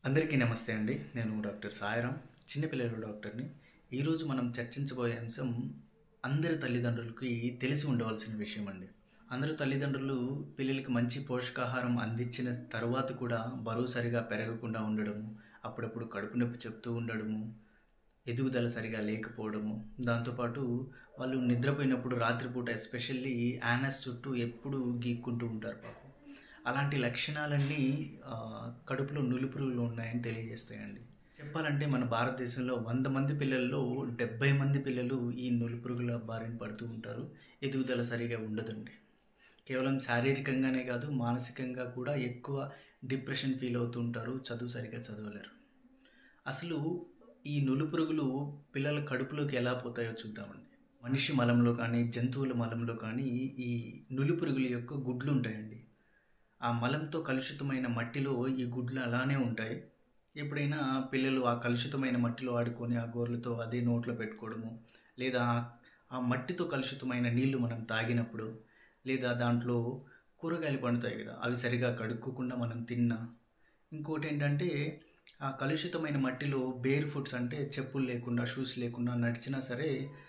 అందరికీ నమస్తే అండి నేను డాక్టర్ సాయిరామ్ చిన్నపిల్లల డాక్టర్ని ఈరోజు మనం చర్చించబోయే అంశం అందరి తల్లిదండ్రులకి తెలిసి ఉండవలసిన విషయం అండి అందరూ తల్లిదండ్రులు పిల్లలకి మంచి పోషకాహారం అందించిన తర్వాత కూడా బరువు సరిగా పెరగకుండా ఉండడము అప్పుడప్పుడు కడుపు నొప్పి చెప్తూ ఉండడము ఎదుగుదల సరిగా లేకపోవడము దాంతోపాటు వాళ్ళు నిద్రపోయినప్పుడు రాత్రిపూట ఎస్పెషల్లీ యానస్ చుట్టూ ఎప్పుడు గీక్కుంటూ ఉంటారు పాపం అలాంటి లక్షణాలన్నీ ఆ, కడుపులో నులిపురుగులు ఉన్నాయని తెలియజేస్తాయండి చెప్పాలంటే మన భారతదేశంలో వంద మంది పిల్లల్లో డెబ్బై మంది పిల్లలు ఈ నులిపురుగుల బారిన పడుతూ ఉంటారు ఎదుగుదల సరిగా ఉండదండి కేవలం శారీరకంగానే కాదు మానసికంగా కూడా ఎక్కువ డిప్రెషన్ ఫీల్ అవుతూ ఉంటారు చదువు సరిగా చదవలేరు అసలు ఈ నులిపురుగులు పిల్లల కడుపులోకి ఎలా పోతాయో చూద్దామండి మనిషి మలంలో కానీ జంతువుల మలంలో కానీ ఈ నులిపురుగుల యొక్క గుడ్లు ఉంటాయండి ఆ మలంతో కలుషితమైన మట్టిలో ఈ గుడ్లు అలానే ఉంటాయి ఎప్పుడైనా పిల్లలు ఆ కలుషితమైన మట్టిలో ఆడుకొని ఆ గోర్లతో అదే నోట్లో పెట్టుకోవడము లేదా ఆ మట్టితో కలుషితమైన నీళ్లు మనం తాగినప్పుడు లేదా దాంట్లో కూరగాయలు పండుతాయి కదా అవి సరిగా కడుక్కోకుండా మనం తిన్నా ఇంకోటి ఏంటంటే ఆ కలుషితమైన మట్టిలో బేర్ ఫుడ్స్ అంటే చెప్పులు లేకుండా షూస్ లేకుండా నడిచినా సరే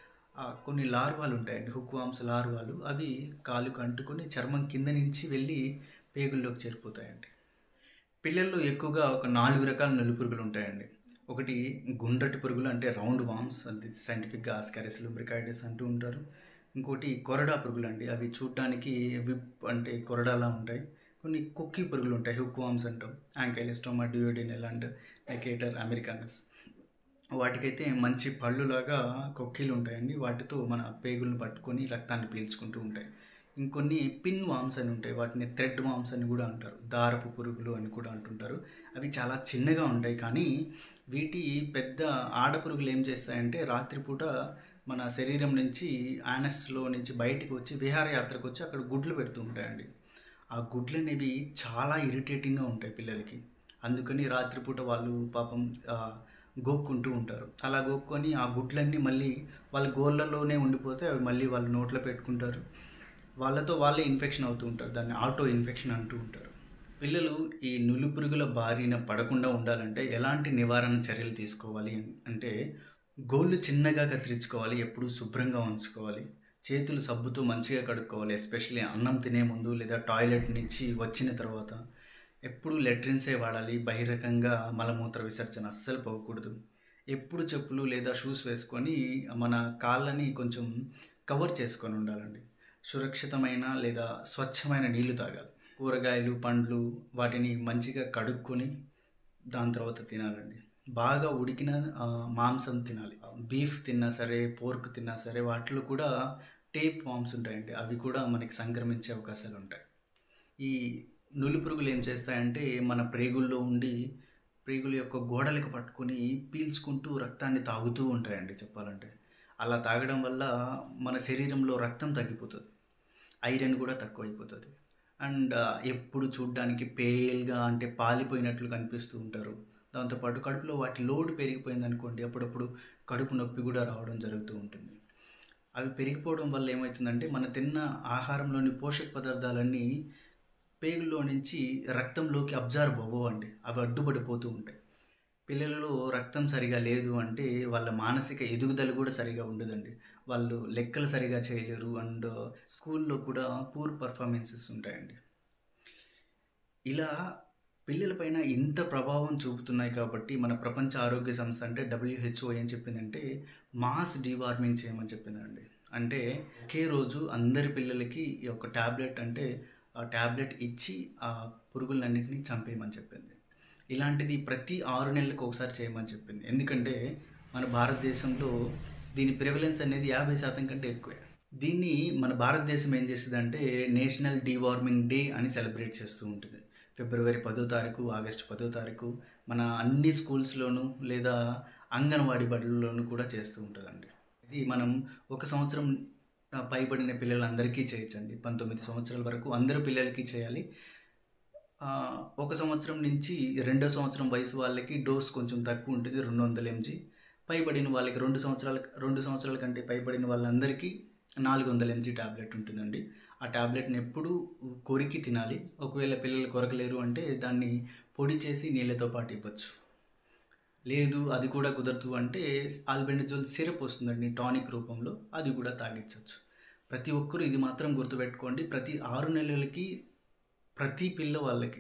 ఆ కొన్ని లార్వాలు ఉంటాయండి హుక్ వామ్స్ లార్వాలు అవి కాలుకు అంటుకొని చర్మం కింద నుంచి వెళ్ళి పేగుల్లోకి చేరిపోతాయండి పిల్లల్లో ఎక్కువగా ఒక నాలుగు రకాల నులిపురుగులు ఉంటాయండి ఒకటి గుండ్రటి పురుగులు అంటే రౌండ్ వామ్స్ అది సైంటిఫిక్గా ఆస్కారిస్ లుబ్రికాయిడస్ అంటూ ఉంటారు ఇంకోటి కొరడా పురుగులు అండి అవి చూడటానికి విప్ అంటే కొరడాలా ఉంటాయి కొన్ని కుక్కీ పురుగులు ఉంటాయి హుక్ వామ్స్ అంటాం యాంకైలిస్టోమా డియోడినెల్ అండ్ ఎకేటర్ అమెరికానస్ వాటికైతే మంచి పళ్ళులాగా కొక్కీలు ఉంటాయండి వాటితో మన పేగులను పట్టుకొని రక్తాన్ని పీల్చుకుంటూ ఉంటాయి ఇంకొన్ని పిన్ వామ్స్ అని ఉంటాయి వాటిని థ్రెడ్ వామ్స్ అని కూడా అంటారు దారపు పురుగులు అని కూడా అంటుంటారు అవి చాలా చిన్నగా ఉంటాయి కానీ వీటి పెద్ద ఆడపురుగులు ఏం చేస్తాయంటే రాత్రిపూట మన శరీరం నుంచి యానస్లో నుంచి బయటికి వచ్చి విహారయాత్రకు వచ్చి అక్కడ గుడ్లు పెడుతూ ఉంటాయండి ఆ గుడ్లు అనేవి చాలా ఇరిటేటింగ్గా ఉంటాయి పిల్లలకి అందుకని రాత్రిపూట వాళ్ళు పాపం ఆ, గోక్కుంటూ ఉంటారు అలా గోక్కొని ఆ గుడ్లన్నీ మళ్ళీ వాళ్ళ గోళ్ళలోనే ఉండిపోతే అవి మళ్ళీ వాళ్ళు నోట్లో పెట్టుకుంటారు వాళ్ళతో వాళ్ళే ఇన్ఫెక్షన్ అవుతూ ఉంటారు దాన్ని ఆటో ఇన్ఫెక్షన్ అంటూ ఉంటారు పిల్లలు ఈ నులిపురుగుల బారిన పడకుండా ఉండాలంటే ఎలాంటి నివారణ చర్యలు తీసుకోవాలి అన్- అంటే గోళ్ళు చిన్నగా కత్తిరించుకోవాలి ఎప్పుడూ శుభ్రంగా ఉంచుకోవాలి చేతులు సబ్బుతో మంచిగా కడుక్కోవాలి ఎస్పెషల్లీ అన్నం తినే ముందు లేదా టాయిలెట్ నుంచి వచ్చిన తర్వాత ఎప్పుడు లెట్రిన్సే వాడాలి బహిరకంగా మలమూత్ర విసర్జన అస్సలు పోకూడదు ఎప్పుడు చెప్పులు లేదా షూస్ వేసుకొని మన కాళ్ళని కొంచెం కవర్ చేసుకొని ఉండాలండి సురక్షితమైన లేదా స్వచ్ఛమైన నీళ్లు తాగాలి కూరగాయలు పండ్లు వాటిని మంచిగా కడుక్కొని దాని తర్వాత తినాలండి బాగా ఉడికిన ఆ, మాంసం తినాలి బీఫ్ తిన్నా సరే పోర్క్ తిన్నా సరే వాటిలో కూడా టేప్ వామ్స్ ఉంటాయండి అవి కూడా మనకి సంక్రమించే అవకాశాలు ఉంటాయి ఈ నులి పురుగులు ఏం చేస్తాయంటే మన ప్రేగుల్లో ఉండి ప్రేగుల యొక్క గోడలకు పట్టుకొని పీల్చుకుంటూ రక్తాన్ని తాగుతూ ఉంటాయండి చెప్పాలంటే అలా తాగడం వల్ల మన శరీరంలో రక్తం తగ్గిపోతుంది ఐరన్ కూడా తక్కువైపోతుంది అండ్ ఎప్పుడు చూడడానికి పేల్గా అంటే పాలిపోయినట్లు కనిపిస్తూ ఉంటారు దాంతోపాటు కడుపులో వాటి లోడ్ పెరిగిపోయింది అనుకోండి అప్పుడప్పుడు కడుపు నొప్పి కూడా రావడం జరుగుతూ ఉంటుంది అవి పెరిగిపోవడం వల్ల ఏమవుతుందంటే మన తిన్న ఆహారంలోని పోషక పదార్థాలన్నీ పేగుల్లో నుంచి రక్తంలోకి అబ్జర్వ్ అవ్వవండి అవి అడ్డుపడిపోతూ ఉంటాయి పిల్లలలో రక్తం సరిగా లేదు అంటే వాళ్ళ మానసిక ఎదుగుదల కూడా సరిగా ఉండదండి వాళ్ళు లెక్కలు సరిగా చేయలేరు అండ్ స్కూల్లో కూడా పూర్ పర్ఫార్మెన్సెస్ ఉంటాయండి ఇలా పిల్లలపైన ఇంత ప్రభావం చూపుతున్నాయి కాబట్టి మన ప్రపంచ ఆరోగ్య సంస్థ అంటే డబ్ల్యూహెచ్ఓ ఏం చెప్పిందంటే మాస్ డివార్మింగ్ చేయమని చెప్పిందండి అంటే ఒకే రోజు అందరి పిల్లలకి ఈ ఒక ట్యాబ్లెట్ అంటే ఆ ట్యాబ్లెట్ ఇచ్చి ఆ పురుగులన్నింటినీ చంపేయమని చెప్పింది ఇలాంటిది ప్రతి ఆరు నెలలకు ఒకసారి చేయమని చెప్పింది ఎందుకంటే మన భారతదేశంలో దీని ప్రివలెన్స్ అనేది యాభై శాతం కంటే ఎక్కువే దీన్ని మన భారతదేశం ఏం చేస్తుందంటే నేషనల్ డివార్మింగ్ డే అని సెలబ్రేట్ చేస్తూ ఉంటుంది ఫిబ్రవరి పదో తారీఖు ఆగస్టు పదో తారీఖు మన అన్ని స్కూల్స్లోనూ లేదా అంగన్వాడీ బడుల్లోనూ కూడా చేస్తూ ఉంటుందండి ఇది మనం ఒక సంవత్సరం ఆ, పైబడిన పిల్లలందరికీ చేయొచ్చండి పంతొమ్మిది సంవత్సరాల వరకు అందరు పిల్లలకి చేయాలి ఆ, ఒక సంవత్సరం నుంచి రెండో సంవత్సరం వయసు వాళ్ళకి డోస్ కొంచెం తక్కువ ఉంటుంది రెండు వందల ఎంజీ పైబడిన వాళ్ళకి రెండు సంవత్సరాల రెండు సంవత్సరాల కంటే పైబడిన వాళ్ళందరికీ నాలుగు వందల ఎంజీ టాబ్లెట్ ఉంటుందండి ఆ ట్యాబ్లెట్ని ఎప్పుడు కొరికి తినాలి ఒకవేళ పిల్లలు కొరకలేరు అంటే దాన్ని పొడి చేసి నీళ్ళతో పాటు ఇవ్వచ్చు లేదు అది కూడా కుదరదు అంటే ఆల్బెండజోల్ సిరప్ వస్తుందండి టానిక్ రూపంలో అది కూడా తాగించవచ్చు ప్రతి ఒక్కరూ ఇది మాత్రం గుర్తుపెట్టుకోండి ప్రతి ఆరు నెలలకి ప్రతి పిల్ల వాళ్ళకి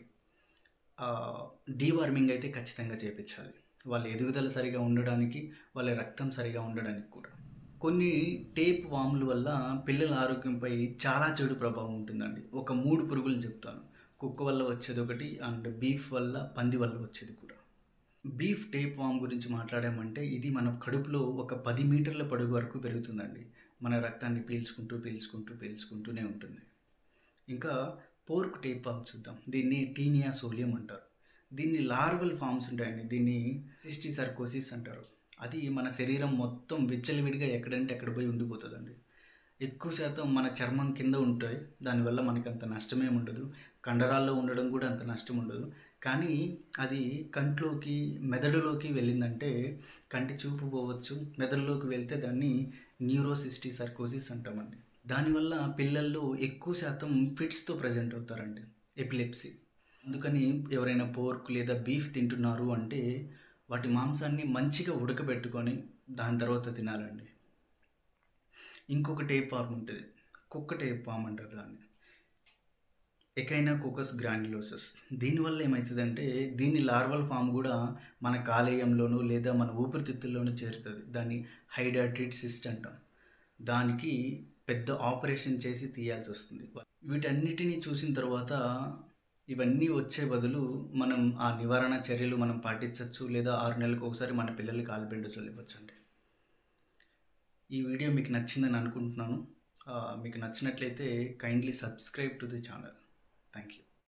డీవార్మింగ్ అయితే ఖచ్చితంగా చేయించాలి వాళ్ళ ఎదుగుదల సరిగా ఉండడానికి వాళ్ళ రక్తం సరిగా ఉండడానికి కూడా కొన్ని టేప్ వాముల వల్ల పిల్లల ఆరోగ్యంపై చాలా చెడు ప్రభావం ఉంటుందండి ఒక మూడు పురుగులు చెప్తాను కుక్క వల్ల వచ్చేది ఒకటి అండ్ బీఫ్ వల్ల పంది వల్ల వచ్చేది కూడా బీఫ్ టేప్ వామ్ గురించి మాట్లాడామంటే ఇది మన కడుపులో ఒక పది మీటర్ల పొడుగు వరకు పెరుగుతుందండి మన రక్తాన్ని పీల్చుకుంటూ పీల్చుకుంటూ పీల్చుకుంటూనే ఉంటుంది ఇంకా పోర్క్ టేప్ వామ్ చూద్దాం దీన్ని టీనియా సోలియం అంటారు దీన్ని లార్వల్ ఫామ్స్ ఉంటాయండి దీన్ని సిస్టీ సర్కోసిస్ అంటారు అది మన శరీరం మొత్తం విచ్చలవిడిగా ఎక్కడంటే ఎక్కడ పోయి ఉండిపోతుందండి ఎక్కువ శాతం మన చర్మం కింద ఉంటాయి దానివల్ల మనకి అంత నష్టమేం ఉండదు కండరాల్లో ఉండడం కూడా అంత నష్టం ఉండదు కానీ అది కంట్లోకి మెదడులోకి వెళ్ళిందంటే కంటి చూపు పోవచ్చు మెదడులోకి వెళ్తే దాన్ని న్యూరోసిస్టీ సర్కోసిస్ అంటామండి దానివల్ల పిల్లల్లో ఎక్కువ శాతం ఫిట్స్తో ప్రజెంట్ అవుతారండి ఎపిలెప్సీ అందుకని ఎవరైనా పోర్క్ లేదా బీఫ్ తింటున్నారు అంటే వాటి మాంసాన్ని మంచిగా ఉడకబెట్టుకొని దాని తర్వాత తినాలండి ఇంకొక టేప్ ఫార్మ్ ఉంటుంది కుక్క టేప్ ఫామ్ అంటారు దాన్ని ఎకైనా కోకస్ గ్రాన్యులోసస్ దీనివల్ల ఏమవుతుందంటే దీని లార్వల్ ఫామ్ కూడా మన కాలేయంలోనూ లేదా మన ఊపిరితిత్తుల్లోనూ చేరుతుంది దాన్ని హైడాట్రిట్ సిస్ట్ అంటాం దానికి పెద్ద ఆపరేషన్ చేసి తీయాల్సి వస్తుంది వీటన్నిటిని చూసిన తర్వాత ఇవన్నీ వచ్చే బదులు మనం ఆ నివారణ చర్యలు మనం పాటించవచ్చు లేదా ఆరు నెలలకు ఒకసారి మన పిల్లలకి ఆల్బెండజోల్ ఇవ్వచ్చండి ఈ వీడియో మీకు నచ్చిందని అనుకుంటున్నాను మీకు నచ్చినట్లయితే kindly subscribe to the channel thank you